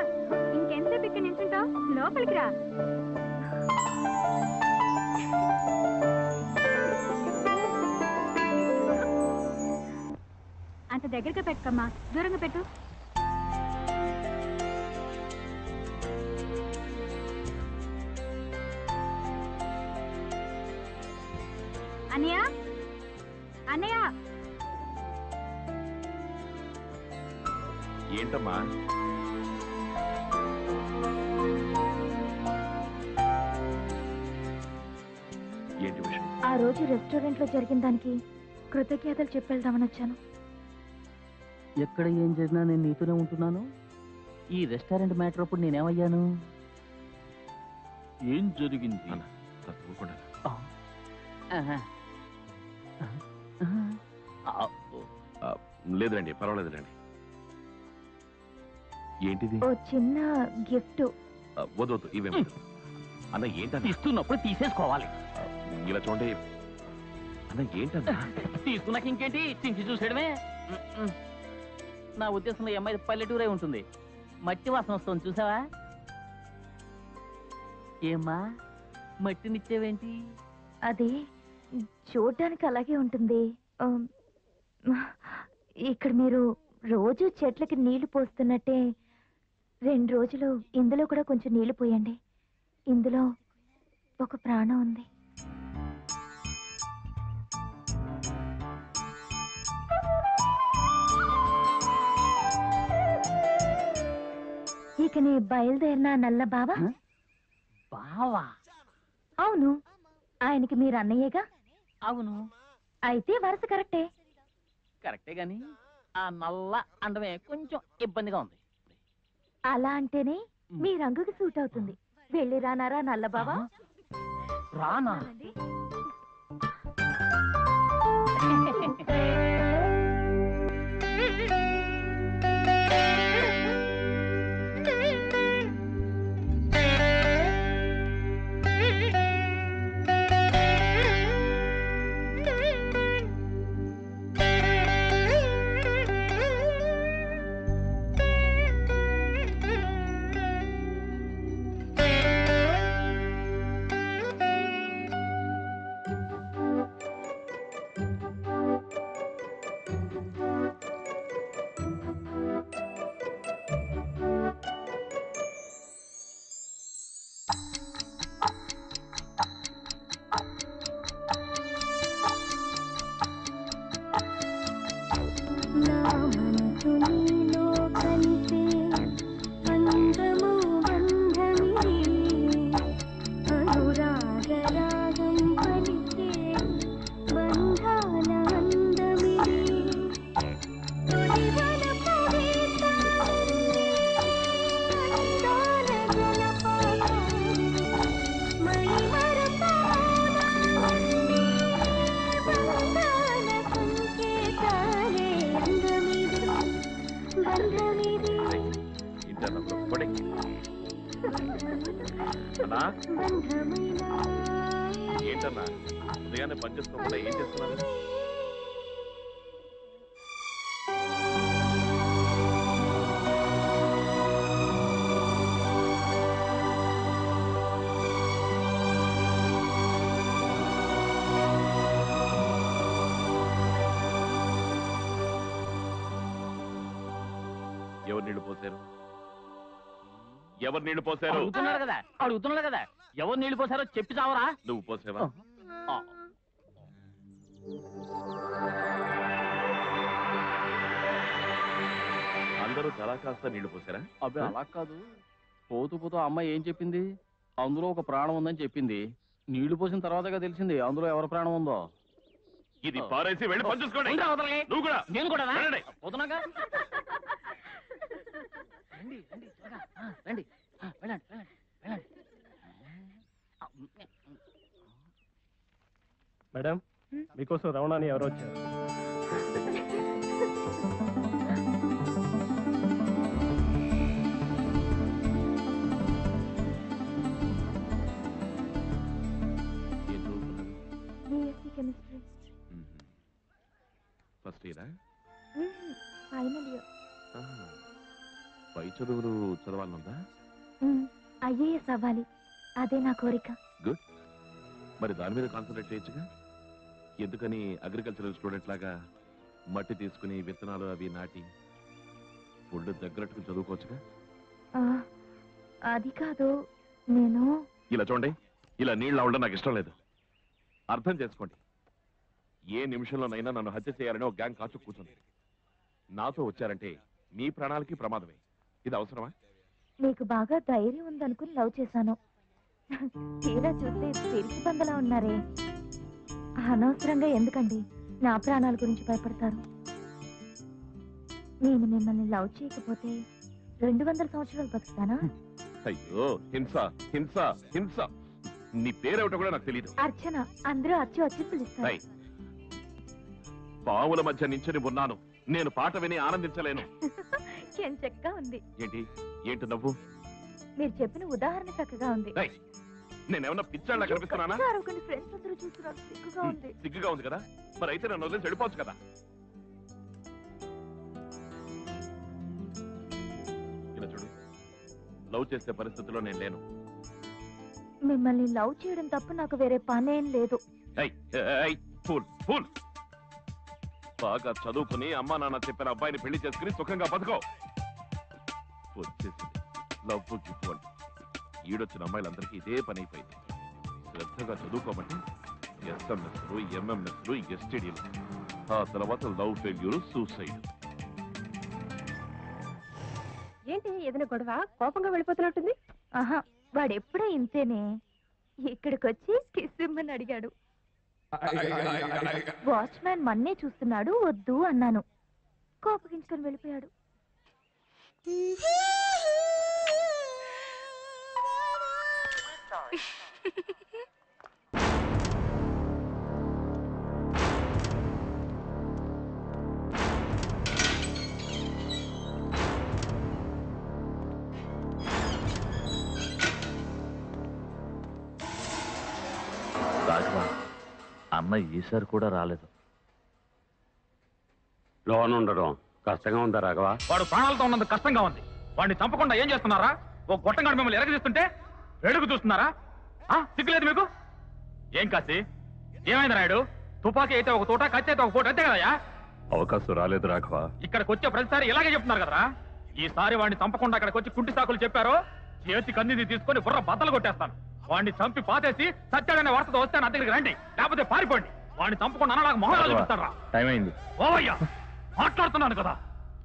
ఇంకెంతసేపు ఇక్కడ నిల్చుంటావు లోపలికి రా అంత దగ్గరగా పెట్టుకమ్మా దూరంగా పెట్టు అన్నయ్య అన్నయ్య ఏంటమ్మా ఏంటి విషయం ఆ రోజు రెస్టారెంట్ లో జరిగిన దానికి కృతజ్ఞతలు చెప్పేద్దామని వచ్చాను ఎక్కడ ఏం జరిగినా నేను నీతోనే ఉంటున్నాను ఈ రెస్టారెంట్ మ్యాటర్ అప్పుడు నేనేమయ్యాను ఏం జరిగింది అన్న కాస్త ఊరుకోండి. ఆహా. ఆహా. ఆ, లేదులేండి పర్వాలేదులేండి ఏంటిది ఓ చిన్న గిఫ్ట్ ఆ, వద్దు వద్దు ఇవేం వద్దు. అన్న ఏంటన్న ఇస్తున్నప్పుడు తీసేసుకోవాలి ఆ, ఇలా చూడండి అన్న ఏంటన్నా తీసుకున్నాక ఇంకేంటి చించి చూసేయడమే మ్మ్. నా ఉద్దేశంలో ఈ అమ్మాయి పల్లెటూరే ఉంటుంది మట్టి వాసన వస్తుంది చూసావా ఏమ్మా మట్టినిచ్చేవేంటి అది చూడడానికి అలాగే ఉంటుంది ఆమ్, ఇక్కడ మీరు రోజు చెట్లకి నీళ్లు పోస్తున్నట్టే రెండు రోజులు ఇందులో కూడా కొంచెం నీళ్లు పోయండి ఇందులో ఒక ప్రాణం ఉంది ఇక నీ బయలుదేరిన నల్ల బావా బావా అవును ఆయనకి మీరు అన్నయ్యగా అవును అయితే వరుస కరెక్టే కరెక్టే గాని ఆ నల్ల అండమే కొంచెం ఇబ్బందిగా ఉంది అలా అంటేనే మీ రంగుకి సూట్ అవుతుంది వెళ్ళి రానారా నల్ల బావా రానా ఇంటన్నా పడి అన్నా ఏంటన్నా ఉదయాన్నే పని చేసుకోకుండా ఏం చేస్తున్నారు ఎవరు నీళ్లు పోసారు ఎవరు నీళ్లు పోసారు అడుగుతున్నాడు కదా అడుగుతున్నాడు కదా ఎవరు నీళ్లు పోసారో చెప్పి చావరా నువ్వు పోసావా ఆ. అందరూ చాలా కాస్త నీళ్లు పోసారా అబ్బే అలా కాదు పోతూ పోతూ ఆ అమ్మాయి ఏం చెప్పింది అందులో ఒక ప్రాణం ఉందని చెప్పింది నీళ్లు పోసిన తర్వాతగా తెలిసింది అందులో ఎవరి ప్రాణం ఉందో ఇది పారేసి వెళ్ళి పని చూసుకోండి ఉండు అవతలకి. నువ్వు కూడా నేను కూడా వెళ్ళండి. పోతున్నాగా రండి రండి త్వరగా. ఆ, రండి ఆ, వెళ్ళండి వెళ్ళండి వెళ్ళండి ఆ, మేడం మీకోసం రమణ అని ఎవరో వచ్చారు ఏం చదువుతున్నారు బిఎస్సి కెమిస్ట్రీ ఫస్ట్ ఇయరా ఫైనల్ ఇయర్ పై చదువులు చదవాలనుందా ఐఏఎస్ అవ్వాలి అదే నా కోరిక మరి దాని మీద కాన్సన్ట్రేట్ చేయొచ్చుగా ఎందుకని అగ్రికల్చరల్ స్టూడెంట్ లాగా మట్టి తీసుకుని విత్తనాలు అవి నాటి ఫుడ్ దగ్గరట్టుకు చదువుకోవచ్చుగా ఆ, అది కాదు నేను ఇలా చూడండి ఇలా నీళ్ళు అవడం నాకు ఇష్టం లేదు అర్థం చేసుకోండి ఏ నిమిషంలోనైనా నన్ను హత్య చేయాలని ఒక గ్యాంగ్ కాచు కూర్చుంది నాతో వచ్చారంటే మీ ప్రాణాలకి ప్రమాదమే ఇది అవసరమా మీకు బాగా ధైర్యం ఉందనుకుని లవ్ చేశాను తీరా చూస్తే తెలిసి బందలా ఉన్నారే అనవసరంగా ఎందుకండి నా ప్రాణాల గురించి భయపడతారు నేను మిమ్మల్ని లవ్ చేయకపోతే రెండు వందల సంవత్సరాలు బతుకుతానా అయ్యో హింస హింస హింస నీ పేరేమిటో కూడా నాకు తెలియదు అర్చన అందరూ వచ్చి వచ్చి పిలుస్తారు రై. పావుల మధ్య నించుని ఉన్నాను నేను పాట విని ఆనందించలేను చెక్క ఉంది ఏంటి ఏంటి నవ్వు మీరు చెప్పిన ఉదాహరణ చక్కగా ఉంది రై. నేనేమన్నా పిచ్చాళ్ళ కనిపిస్తున్నానా ఫ్రెండ్స్ అందరూ చూస్తున్నారు సిగ్గుగా ఉంది సిగ్గుగా ఉంది కదా మరి అయితే నన్ను వదిలేసి వెళ్ళిపోవచ్చు కదా ఇలా చూడు లవ్ చేసే పరిస్థితిలో నేను లేను మిమ్మల్ని లవ్ చేయడం తప్ప నాకు వేరే పనేం లేదు ఏయ్, ఏయ్, ఫూల్ ఫూల్ బాగా చదువుకుని అమ్మా నాన్న చెప్పిన అబ్బాయిని పెళ్లి చేసుకుని సుఖంగా బతుకో వచ్చేసింది లవ్ గిఫ్ట్ అంటే ఈడొచ్చిన అమ్మాయిలందరికీ ఇదే పని అయిపోయింది శ్రద్ధగా చదువుకోమంటే ఎస్ఎంఎస్లు ఎంఎంఎస్లు ఎస్టీడీలు ఆ తర్వాత లవ్ ఫెయిల్యూర్ సూసైడ్ ఏంటి ఏదైనా గొడవ కోపంగా వెళ్ళిపోతున్నట్టుంది ఆహా వాడెప్పుడూ ఇంతేనే ఇక్కడికొచ్చి కిస్ ఇమ్మని అడిగాడు వాచ్మ్యాన్ మన్నే చూస్తున్నాడు వద్దు అన్నాను కోపగించుకొని వెళ్ళిపోయాడు రాఘవ అన్న ఈసారి కూడా రాలేదు లోన్ ఉండడం కష్టంగా ఉందా రాఘవ వాడు ప్రాణాలతో ఉన్నందుకు కష్టంగా ఉంది వాడిని చంపకుండా ఏం చేస్తున్నారా ఓ గొట్టంగాడు మిమ్మల్ని ఎరగదీస్తుంటే వెడుగు చూస్తున్నారా ఆ, సిగ్గులేదు మీకు ఏం కాసి ఏమైంది రాయుడు తుపాకీ అయితే ఒక తోట కత్తి అయితే ఒక పూట అంతే కదయా అవకాశం రాలేదు రాఘవ ఇక్కడికి వచ్చే ప్రతిసారి ఇలాగే చెప్తున్నారు కదరా ఈసారి వాడిని చంపకుండా అక్కడికి వచ్చి కుంటి సాకులు చెప్పారో చేతి కందిని తీసుకొని బుర్ర బద్దలు కొట్టేస్తాను వాడిని చంపి పాతేసి సత్యాడనే వార్తతో వస్తే నా దగ్గరికి రండి లేకపోతే పారిపోండి వాడిని చంపకుండా అన్న నాకు మొహం చూపిస్తారా టైం అయింది ఓవయ్యా మాట్లాడుతున్నాను కదా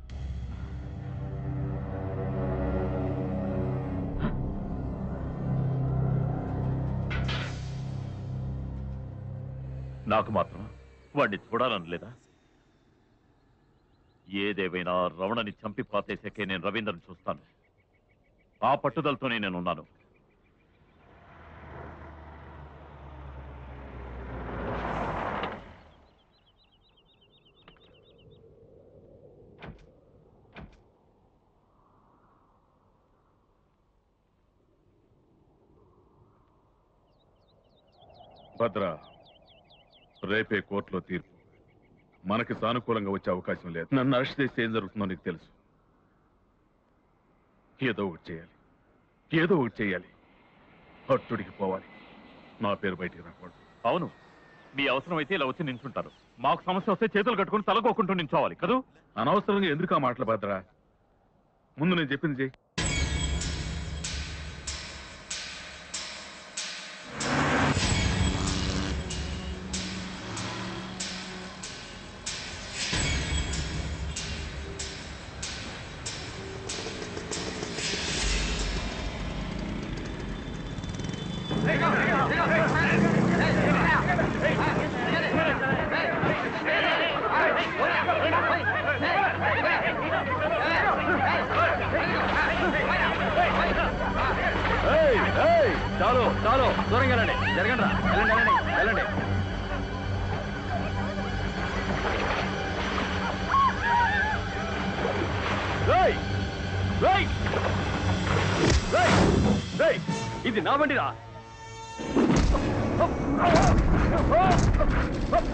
నాకు మాత్రం వాడిని చూడాలని లేదా ఏదేవైనా రమణని చంపి పాతేసాకే నేను రవీంద్రని చూస్తాను ఆ పట్టుదలతోనే నేను ఉన్నాను భద్ర రేపే కోర్టులో తీర్పు మనకి సానుకూలంగా వచ్చే అవకాశం లేదు నన్ను అరెస్ట్ చేస్తే ఏం జరుగుతుందో నీకు తెలుసు ఏదో ఒకటి చేయాలి ఏదో ఒకటి చేయాలి హట్టుడికి పోవాలి నా పేరు బయటికి రాకూడదు అవును మీ అవసరం అయితే ఇలా వచ్చి నించుంటారు మాకు సమస్య వస్తే చేతులు కట్టుకుని తలకోకుంటూ నించోవాలి కదూ అనవసరంగా ఎందుకు ఆ మాటలు భద్ర ముందు నేను చెప్పింది చెయ్యి చాలు చాలు దూరంగా వెళ్ళండి జరగండి రా వెళ్ళండి వెళ్ళండి వెళ్ళండి రేయ్! రేయ్! రేయ్! రేయ్! ఇది నా బండిరా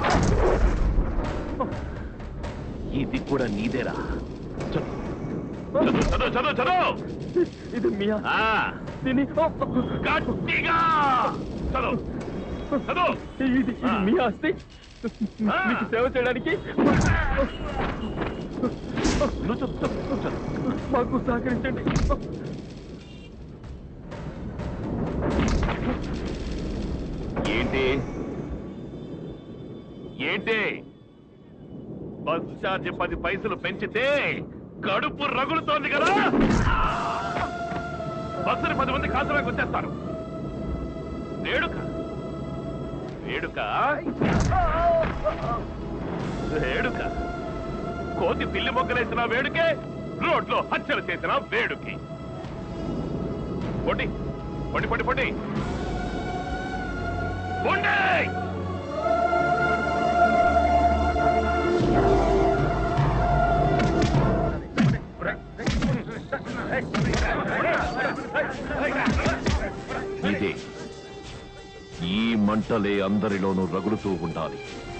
ఇది కూడా నీదేరా చల్. చదువు చదువు చదువు ఇది మీ ఆ, ఆస్తిని గట్టిగా చదువు చదువు ఇది ఇది మీ ఆస్తి ఆ. మీకు సేవ చేయడానికి నువ్వు చదువు చదువు చదువు మాకు సహకరించండి ఏంటి ఏంటి బస్ ఛార్జ్ పది పైసలు పెంచితే కడుపు రగులుతోంది కదా బస్సుని పది మంది కాసులకు వచ్చేస్తారు వేడుక వేడుక వేడుక కోతి పిల్లి మొక్కలేసిన వేడుకే రోడ్లో హత్యలు చేసిన వేడుకి పొడి పొడి పొడి పొడి పొండి ఇదే ఈ మంటలే అందరిలోనూ రగులుతూ ఉండాలి